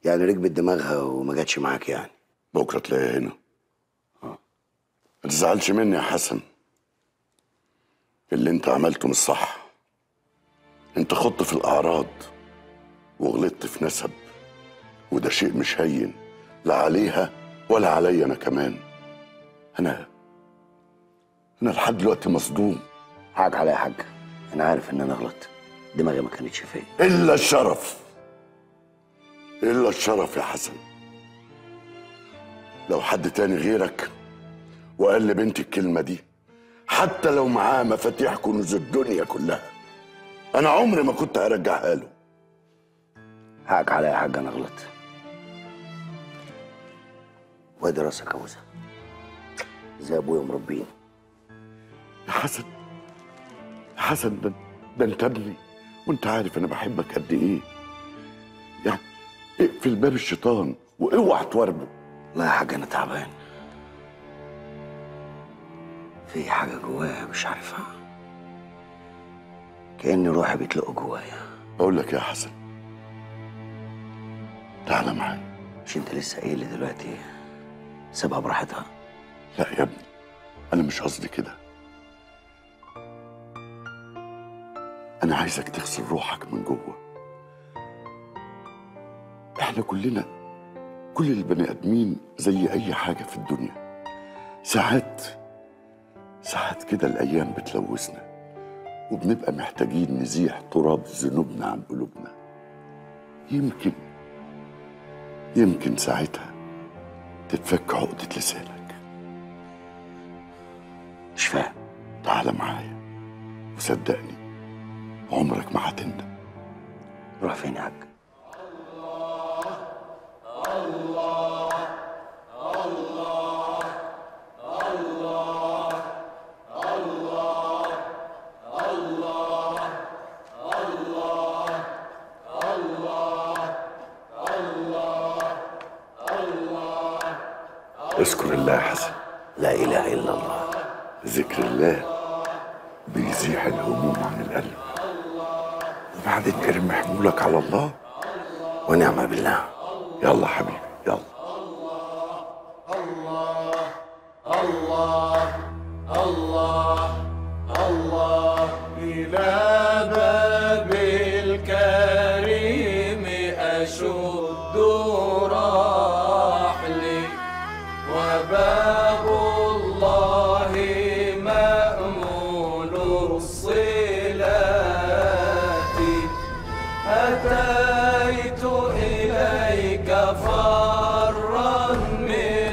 يعني ركبت دماغها وما جاتش معاك يعني بكره تلاقيها هنا ما تزعلش مني يا حسن اللي انت عملته مش صح انت خضت في الاعراض وغلطت في نسب وده شيء مش هين لا عليها ولا عليا انا كمان انا انا لحد دلوقتي مصدوم حقك عليا يا حاج انا عارف ان انا غلطت دماغي ما كانتش فيا الا الشرف الا الشرف يا حسن لو حد تاني غيرك وقال لبنتي الكلمه دي حتى لو معاه مفاتيح كنوز الدنيا كلها انا عمري ما كنت هرجعها له حقك عليا يا حاج انا غلطت وادي راسك يا موسى زي ابويا مربيني يا حسن يا حسن ده, ده انت ابني وانت عارف انا بحبك قد ايه يعني اقفل باب الشيطان واوعى تورده لا يا حاج انا تعبان في حاجه جوايا مش عارفها كأن روحي بتلق جوايا اقول لك يا حسن تعالى معايا مش انت لسه قايل لي دلوقتي سيبها براحتها لا يا ابني انا مش قصدي كده انا عايزك تغسل روحك من جوه احنا كلنا كل البني ادمين زي اي حاجه في الدنيا ساعات ساعات كده الايام بتلوثنا وبنبقى محتاجين نزيح تراب ذنوبنا عن قلوبنا يمكن يمكن ساعتها تتفك عقدة لسانك مش فاهم تعالى معايا وصدقني عمرك ما هتندم روح فين يا حاج اذكر الله يا حسن لا اله الا الله ذكر الله بيزيح الهموم عن القلب وبعدين ارمي حمولك على الله ونعم بالله يلا حبيبي يلا إلى باب الكريم أشد رحلي وباب الله مأمول الصلات أتيت إليك فرا من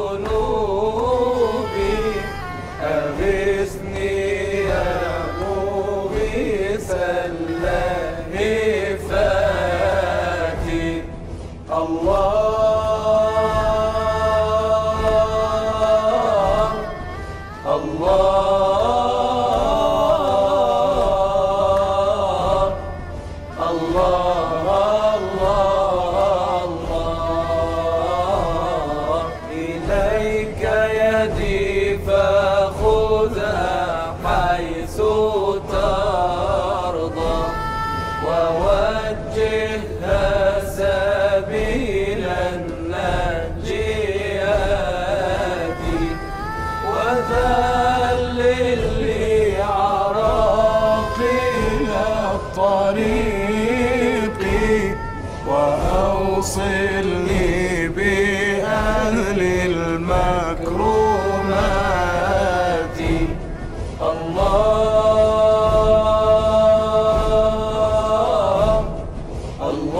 ذنوبي أغثني يا مغيث اللهفات الله الله الله الله الله إليك يدي فخذها حيث ترضى ووجهها سبيل النجيات وذلل لي عراقل الطريق وأوصلني بأهل المكرمات الله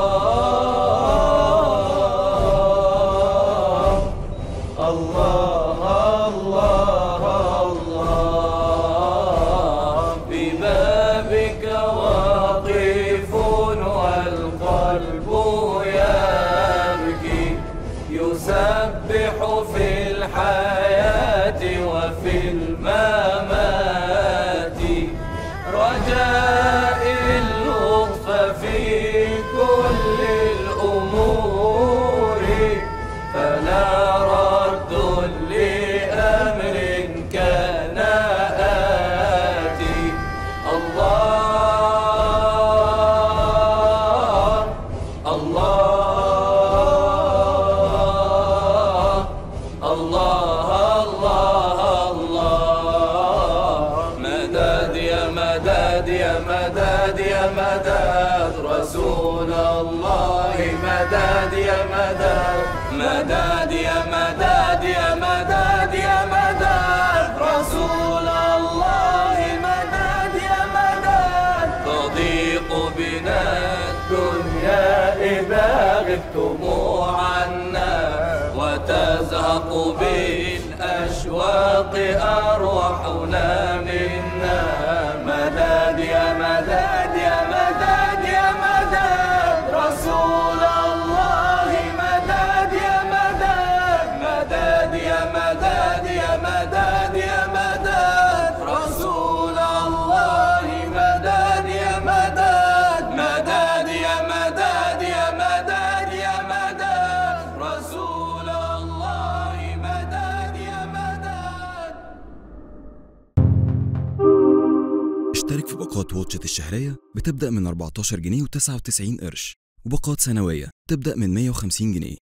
الله الله الله الله ببابك واقف والقلب يبكي يسبح في الحياة وفي الممات رجاء اللطف في كل الأمور فلا رد لأمر كان آتي الله الله مداد يا مداد مداد يا مداد يا مداد يا مداد رسول الله مداد يا مداد تضيق بنا الدنيا إذا غبتم عنا وتزهق بالأشواق أرواحنا منا مداد يا مداد يا مداد يا مداد رسول الله مداد يا مداد مداد يا مداد يا مداد يا مداد رسول الله مداد يا مداد مداد يا مداد يا مداد يا مداد رسول الله مداد يا مداد اشترك في باقات واتشت الشهرية بتبدأ من 14 جنيه و99 قرش وباقات سنوية تبدأ من 150 جنيه